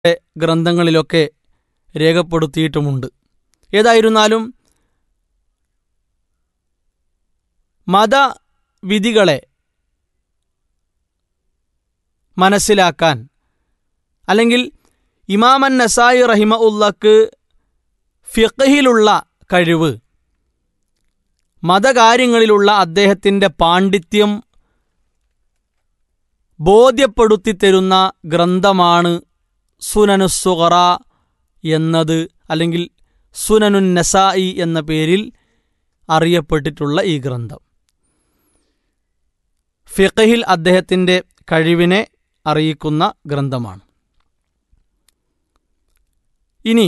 ഗ്രന്ഥങ്ങളിലൊക്കെ രേഖപ്പെടുത്തിയിട്ടുമുണ്ട് ഏതായിരുന്നാലും മതവിധികളെ മനസ്സിലാക്കാൻ അല്ലെങ്കിൽ ഇമാമൻ നസായി റഹിമ ഉള്ളക്ക് ഫിഖഹിലുള്ള കഴിവ് മതകാര്യങ്ങളിലുള്ള അദ്ദേഹത്തിൻ്റെ പാണ്ഡിത്യം ബോധ്യപ്പെടുത്തി തരുന്ന ഗ്രന്ഥമാണ് സുനനുസുഹറ എന്നത് അല്ലെങ്കിൽ സുനനുൻ നസായി എന്ന പേരിൽ അറിയപ്പെട്ടിട്ടുള്ള ഈ ഗ്രന്ഥം ഫിഖഹിൽ അദ്ദേഹത്തിൻ്റെ കഴിവിനെ അറിയിക്കുന്ന ഗ്രന്ഥമാണ് ഇനി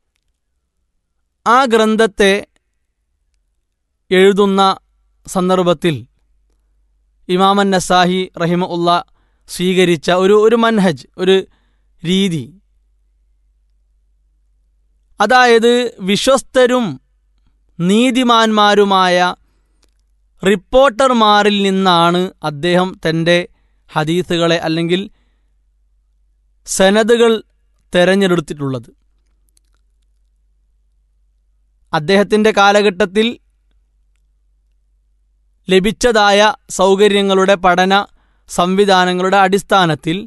ആ ഗ്രന്ഥത്തെ എഴുതുന്ന സന്ദർഭത്തിൽ ഇമാമൻ നസാഹി റഹിമ ഉള്ള സ്വീകരിച്ച ഒരു ഒരു മൻഹജ് ഒരു രീതി അതായത് വിശ്വസ്തരും നീതിമാന്മാരുമായ റിപ്പോർട്ടർമാരിൽ നിന്നാണ് അദ്ദേഹം തൻ്റെ ഹദീസുകളെ അല്ലെങ്കിൽ സനദുകൾ തെരഞ്ഞെടുത്തിട്ടുള്ളത് അദ്ദേഹത്തിൻ്റെ കാലഘട്ടത്തിൽ ലഭിച്ചതായ സൗകര്യങ്ങളുടെ പഠന സംവിധാനങ്ങളുടെ അടിസ്ഥാനത്തിൽ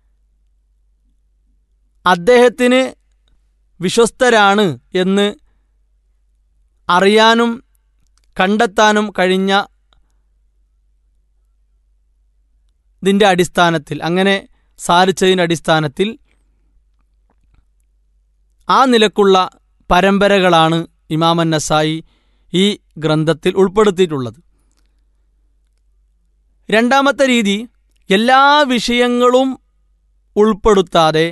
അദ്ദേഹത്തിന് വിശ്വസ്തരാണ് എന്ന് അറിയാനും കണ്ടെത്താനും കഴിഞ്ഞ ഇതിൻ്റെ അടിസ്ഥാനത്തിൽ അങ്ങനെ സാധിച്ചതിൻ്റെ അടിസ്ഥാനത്തിൽ ആ നിലക്കുള്ള പരമ്പരകളാണ് ഇമാമൻ നസായി ഈ ഗ്രന്ഥത്തിൽ ഉൾപ്പെടുത്തിയിട്ടുള്ളത് രണ്ടാമത്തെ രീതി എല്ലാ വിഷയങ്ങളും ഉൾപ്പെടുത്താതെ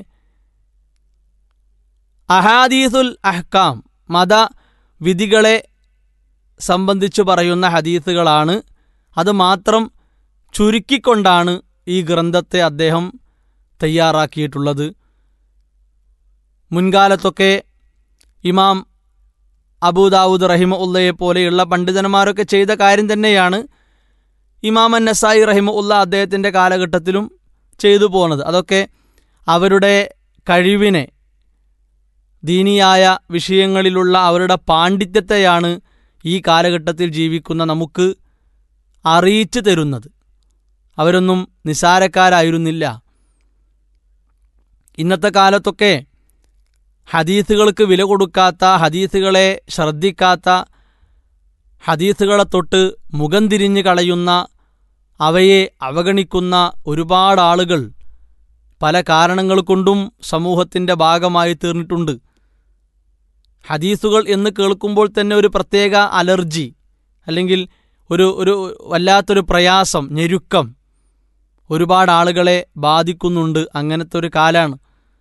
അഹാദീസുൽ അഹ്കാം മത വിധികളെ സംബന്ധിച്ചു പറയുന്ന ഹദീസുകളാണ് അത് മാത്രം ചുരുക്കിക്കൊണ്ടാണ് ഈ ഗ്രന്ഥത്തെ അദ്ദേഹം തയ്യാറാക്കിയിട്ടുള്ളത് മുൻകാലത്തൊക്കെ ഇമാം അബൂദാവൂദ് റഹിമ ഉള്ളയെ പോലെയുള്ള പണ്ഡിതന്മാരൊക്കെ ചെയ്ത കാര്യം തന്നെയാണ് ഇമാമൻ നസായി റഹിമ ഉള്ള അദ്ദേഹത്തിൻ്റെ കാലഘട്ടത്തിലും ചെയ്തു പോകുന്നത് അതൊക്കെ അവരുടെ കഴിവിനെ ദീനിയായ വിഷയങ്ങളിലുള്ള അവരുടെ പാണ്ഡിത്യത്തെയാണ് ഈ കാലഘട്ടത്തിൽ ജീവിക്കുന്ന നമുക്ക് അറിയിച്ചു തരുന്നത് അവരൊന്നും നിസാരക്കാരായിരുന്നില്ല ഇന്നത്തെ കാലത്തൊക്കെ ഹദീസുകൾക്ക് വില കൊടുക്കാത്ത ഹദീസുകളെ ശ്രദ്ധിക്കാത്ത ഹദീസുകളെ തൊട്ട് മുഖം തിരിഞ്ഞു കളയുന്ന അവയെ അവഗണിക്കുന്ന ഒരുപാട് ആളുകൾ പല കാരണങ്ങൾ കൊണ്ടും സമൂഹത്തിൻ്റെ ഭാഗമായി തീർന്നിട്ടുണ്ട് ഹദീസുകൾ എന്ന് കേൾക്കുമ്പോൾ തന്നെ ഒരു പ്രത്യേക അലർജി അല്ലെങ്കിൽ ഒരു ഒരു വല്ലാത്തൊരു പ്രയാസം ഞെരുക്കം ഒരുപാട് ആളുകളെ ബാധിക്കുന്നുണ്ട് അങ്ങനത്തെ ഒരു കാലാണ്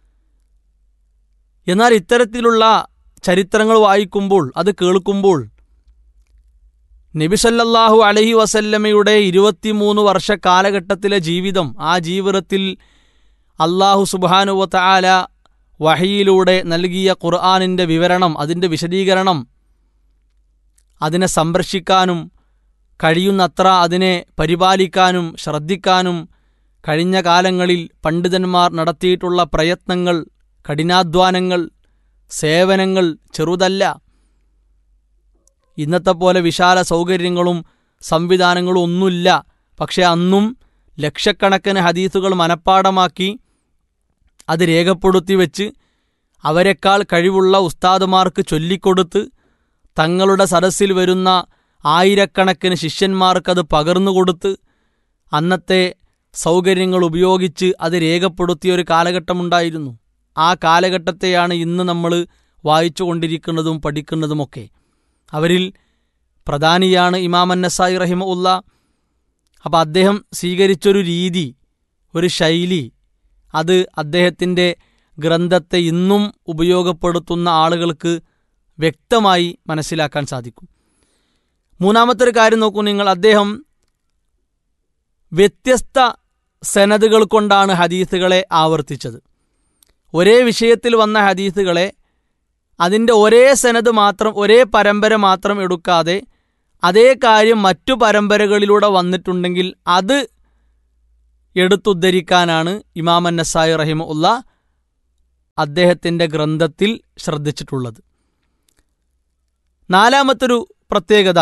എന്നാൽ ഇത്തരത്തിലുള്ള ചരിത്രങ്ങൾ വായിക്കുമ്പോൾ അത് കേൾക്കുമ്പോൾ നബിസല്ലാഹു അലഹി വസല്ലമയുടെ ഇരുപത്തിമൂന്ന് വർഷ കാലഘട്ടത്തിലെ ജീവിതം ആ ജീവിതത്തിൽ അള്ളാഹു സുബാനുവത്ത ആല വഹിയിലൂടെ നൽകിയ ഖുർആാനിൻ്റെ വിവരണം അതിൻ്റെ വിശദീകരണം അതിനെ സംരക്ഷിക്കാനും കഴിയുന്നത്ര അതിനെ പരിപാലിക്കാനും ശ്രദ്ധിക്കാനും കഴിഞ്ഞ കാലങ്ങളിൽ പണ്ഡിതന്മാർ നടത്തിയിട്ടുള്ള പ്രയത്നങ്ങൾ കഠിനാധ്വാനങ്ങൾ സേവനങ്ങൾ ചെറുതല്ല ഇന്നത്തെ പോലെ വിശാല സൗകര്യങ്ങളും സംവിധാനങ്ങളും ഒന്നുമില്ല പക്ഷെ അന്നും ലക്ഷക്കണക്കിന് ഹദീസുകൾ മനഃപ്പാടമാക്കി അത് രേഖപ്പെടുത്തി വെച്ച് അവരെക്കാൾ കഴിവുള്ള ഉസ്താദുമാർക്ക് ചൊല്ലിക്കൊടുത്ത് തങ്ങളുടെ സദസ്സിൽ വരുന്ന ആയിരക്കണക്കിന് ശിഷ്യന്മാർക്കത് പകർന്നുകൊടുത്ത് അന്നത്തെ സൗകര്യങ്ങൾ ഉപയോഗിച്ച് അത് രേഖപ്പെടുത്തിയ ഒരു കാലഘട്ടമുണ്ടായിരുന്നു ആ കാലഘട്ടത്തെയാണ് ഇന്ന് നമ്മൾ വായിച്ചു കൊണ്ടിരിക്കുന്നതും പഠിക്കുന്നതുമൊക്കെ അവരിൽ പ്രധാനിയാണ് ഇമാമൻ നസായി റഹിമ ഉള്ള അപ്പോൾ അദ്ദേഹം സ്വീകരിച്ചൊരു രീതി ഒരു ശൈലി അത് അദ്ദേഹത്തിൻ്റെ ഗ്രന്ഥത്തെ ഇന്നും ഉപയോഗപ്പെടുത്തുന്ന ആളുകൾക്ക് വ്യക്തമായി മനസ്സിലാക്കാൻ സാധിക്കും മൂന്നാമത്തെ ഒരു കാര്യം നോക്കൂ നിങ്ങൾ അദ്ദേഹം വ്യത്യസ്ത സനതുകൾ കൊണ്ടാണ് ഹദീസുകളെ ആവർത്തിച്ചത് ഒരേ വിഷയത്തിൽ വന്ന ഹദീസുകളെ അതിൻ്റെ ഒരേ സനത് മാത്രം ഒരേ പരമ്പര മാത്രം എടുക്കാതെ അതേ കാര്യം മറ്റു പരമ്പരകളിലൂടെ വന്നിട്ടുണ്ടെങ്കിൽ അത് എടുത്തുദ്ധരിക്കാനാണ് ഇമാമൻ നസായി റഹിമ ഉള്ള അദ്ദേഹത്തിൻ്റെ ഗ്രന്ഥത്തിൽ ശ്രദ്ധിച്ചിട്ടുള്ളത് നാലാമത്തൊരു പ്രത്യേകത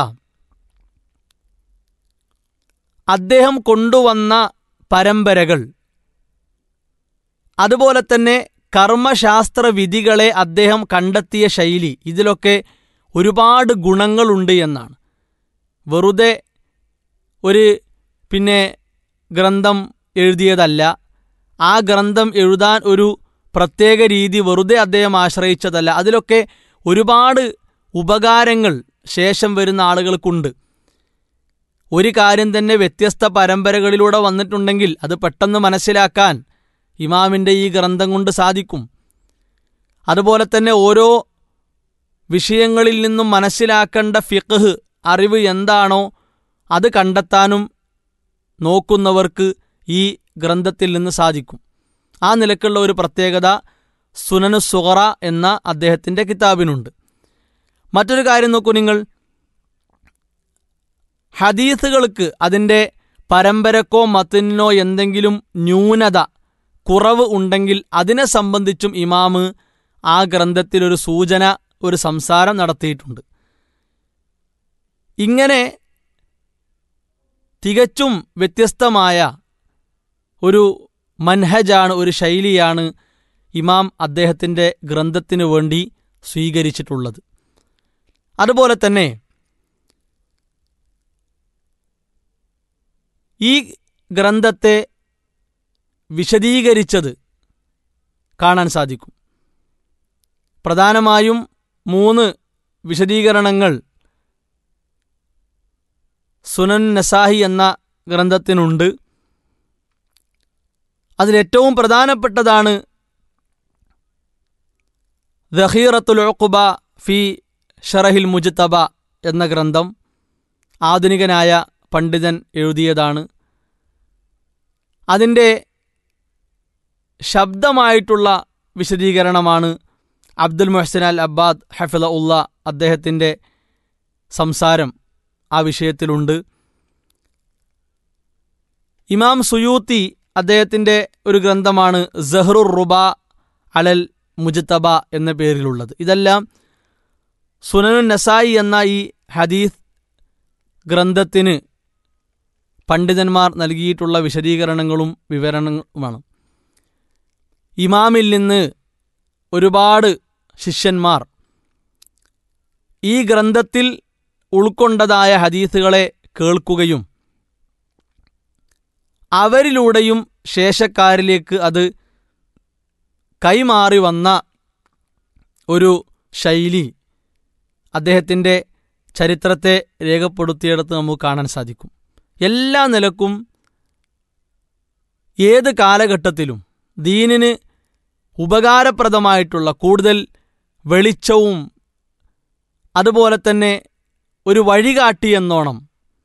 അദ്ദേഹം കൊണ്ടുവന്ന പരമ്പരകൾ അതുപോലെ തന്നെ കർമ്മശാസ്ത്ര വിധികളെ അദ്ദേഹം കണ്ടെത്തിയ ശൈലി ഇതിലൊക്കെ ഒരുപാട് ഗുണങ്ങളുണ്ട് എന്നാണ് വെറുതെ ഒരു പിന്നെ ഗ്രന്ഥം എഴുതിയതല്ല ആ ഗ്രന്ഥം എഴുതാൻ ഒരു പ്രത്യേക രീതി വെറുതെ അദ്ദേഹം ആശ്രയിച്ചതല്ല അതിലൊക്കെ ഒരുപാട് ഉപകാരങ്ങൾ ശേഷം വരുന്ന ആളുകൾക്കുണ്ട് ഒരു കാര്യം തന്നെ വ്യത്യസ്ത പരമ്പരകളിലൂടെ വന്നിട്ടുണ്ടെങ്കിൽ അത് പെട്ടെന്ന് മനസ്സിലാക്കാൻ ഇമാമിൻ്റെ ഈ ഗ്രന്ഥം കൊണ്ട് സാധിക്കും അതുപോലെ തന്നെ ഓരോ വിഷയങ്ങളിൽ നിന്നും മനസ്സിലാക്കേണ്ട ഫിഖ് അറിവ് എന്താണോ അത് കണ്ടെത്താനും നോക്കുന്നവർക്ക് ഈ ഗ്രന്ഥത്തിൽ നിന്ന് സാധിക്കും ആ നിലക്കുള്ള ഒരു പ്രത്യേകത സുനനു സുഹറ എന്ന അദ്ദേഹത്തിൻ്റെ കിതാബിനുണ്ട് മറ്റൊരു കാര്യം നോക്കൂ നിങ്ങൾ ഹദീസുകൾക്ക് അതിൻ്റെ പരമ്പരക്കോ മത്തിനോ എന്തെങ്കിലും ന്യൂനത കുറവ് ഉണ്ടെങ്കിൽ അതിനെ സംബന്ധിച്ചും ഇമാമ് ആ ഗ്രന്ഥത്തിൽ ഒരു സൂചന ഒരു സംസാരം നടത്തിയിട്ടുണ്ട് ഇങ്ങനെ തികച്ചും വ്യത്യസ്തമായ ഒരു മൻഹജാണ് ഒരു ശൈലിയാണ് ഇമാം അദ്ദേഹത്തിൻ്റെ ഗ്രന്ഥത്തിനു വേണ്ടി സ്വീകരിച്ചിട്ടുള്ളത് അതുപോലെ തന്നെ ഈ ഗ്രന്ഥത്തെ വിശദീകരിച്ചത് കാണാൻ സാധിക്കും പ്രധാനമായും മൂന്ന് വിശദീകരണങ്ങൾ സുനൻ നസാഹി എന്ന ഗ്രന്ഥത്തിനുണ്ട് അതിലേറ്റവും പ്രധാനപ്പെട്ടതാണ് ദഹീറത്തുൽ ഉഖുബ ഫി ഷറഹിൽ മുജ്തബ എന്ന ഗ്രന്ഥം ആധുനികനായ പണ്ഡിതൻ എഴുതിയതാണ് അതിൻ്റെ ശബ്ദമായിട്ടുള്ള വിശദീകരണമാണ് അബ്ദുൽ മുഹസിൻ അൽ അബ്ബാദ് ഹഫില ഉള്ള അദ്ദേഹത്തിൻ്റെ സംസാരം ആ വിഷയത്തിലുണ്ട് ഇമാം സുയൂത്തി അദ്ദേഹത്തിൻ്റെ ഒരു ഗ്രന്ഥമാണ് സഹ്റുർ റുബ അലൽ മുജ്തബ എന്ന പേരിലുള്ളത് ഇതെല്ലാം സുനനു നസായി എന്ന ഈ ഹദീസ് ഗ്രന്ഥത്തിന് പണ്ഡിതന്മാർ നൽകിയിട്ടുള്ള വിശദീകരണങ്ങളും വിവരണങ്ങളുമാണ് ഇമാമിൽ നിന്ന് ഒരുപാട് ശിഷ്യന്മാർ ഈ ഗ്രന്ഥത്തിൽ ഉൾക്കൊണ്ടതായ ഹദീസുകളെ കേൾക്കുകയും അവരിലൂടെയും ശേഷക്കാരിലേക്ക് അത് കൈമാറി വന്ന ഒരു ശൈലി അദ്ദേഹത്തിൻ്റെ ചരിത്രത്തെ രേഖപ്പെടുത്തിയെടുത്ത് നമുക്ക് കാണാൻ സാധിക്കും എല്ലാ നിലക്കും ഏത് കാലഘട്ടത്തിലും ദീനിന് ഉപകാരപ്രദമായിട്ടുള്ള കൂടുതൽ വെളിച്ചവും അതുപോലെ തന്നെ ഒരു വഴികാട്ടി എന്നോണം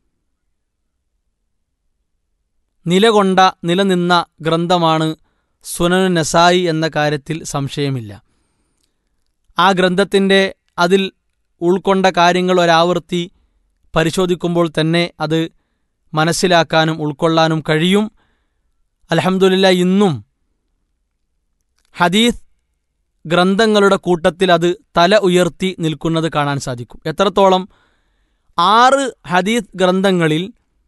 നിലകൊണ്ട നിലനിന്ന ഗ്രന്ഥമാണ് സുനനു നസായി എന്ന കാര്യത്തിൽ സംശയമില്ല ആ ഗ്രന്ഥത്തിൻ്റെ അതിൽ ഉൾക്കൊണ്ട കാര്യങ്ങൾ ഒരാവർത്തി പരിശോധിക്കുമ്പോൾ തന്നെ അത് മനസ്സിലാക്കാനും ഉൾക്കൊള്ളാനും കഴിയും അലഹമുല്ല ഇന്നും ഹദീസ് ഗ്രന്ഥങ്ങളുടെ കൂട്ടത്തിൽ അത് തല ഉയർത്തി നിൽക്കുന്നത് കാണാൻ സാധിക്കും എത്രത്തോളം ആറ് ഹദീസ് ഗ്രന്ഥങ്ങളിൽ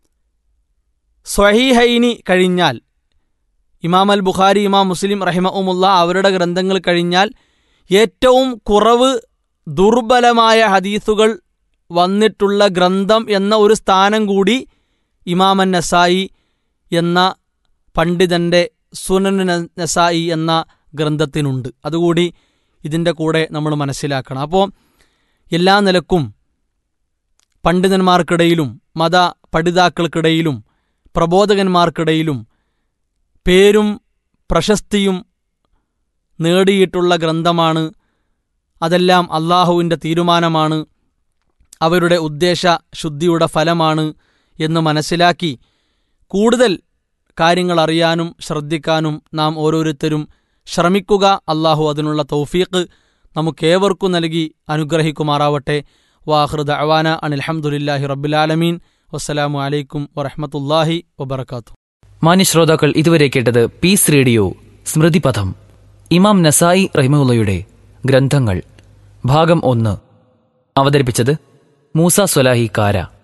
സ്വഹീഹൈനി കഴിഞ്ഞാൽ ഇമാം അൽ ബുഖാരി ഇമാം മുസ്ലിം റഹിമഉമുള്ള അവരുടെ ഗ്രന്ഥങ്ങൾ കഴിഞ്ഞാൽ ഏറ്റവും കുറവ് ദുർബലമായ ഹദീസുകൾ വന്നിട്ടുള്ള ഗ്രന്ഥം എന്ന ഒരു സ്ഥാനം കൂടി ഇമാമൻ നസായി എന്ന പണ്ഡിതൻ്റെ സുനനു നസായി എന്ന ഗ്രന്ഥത്തിനുണ്ട് അതുകൂടി ഇതിൻ്റെ കൂടെ നമ്മൾ മനസ്സിലാക്കണം അപ്പോൾ എല്ലാ നിലക്കും പണ്ഡിതന്മാർക്കിടയിലും മത പഠിതാക്കൾക്കിടയിലും പ്രബോധകന്മാർക്കിടയിലും പേരും പ്രശസ്തിയും നേടിയിട്ടുള്ള ഗ്രന്ഥമാണ് അതെല്ലാം അള്ളാഹുവിൻ്റെ തീരുമാനമാണ് അവരുടെ ഉദ്ദേശ ശുദ്ധിയുടെ ഫലമാണ് എന്ന് മനസ്സിലാക്കി കൂടുതൽ കാര്യങ്ങൾ അറിയാനും ശ്രദ്ധിക്കാനും നാം ഓരോരുത്തരും ശ്രമിക്കുക അള്ളാഹു അതിനുള്ള തൗഫീഖ് നമുക്കേവർക്കും നൽകി അനുഗ്രഹിക്കുമാറാവട്ടെ വാഹൃദ അവാന അനിൽഹമുല്ലാഹി റബ്ബുലാലമീൻ വസ്സലാമു അലൈക്കും വറഹമത്തല്ലാഹി വബർക്കാത്തു മാന്യ ശ്രോതാക്കൾ ഇതുവരെ കേട്ടത് പീസ് റേഡിയോ സ്മൃതിപഥം ഇമാം നസായി റഹിമുള്ളയുടെ ഗ്രന്ഥങ്ങൾ ഭാഗം ഒന്ന് അവതരിപ്പിച്ചത് മൂസ സ്വലാഹി കാര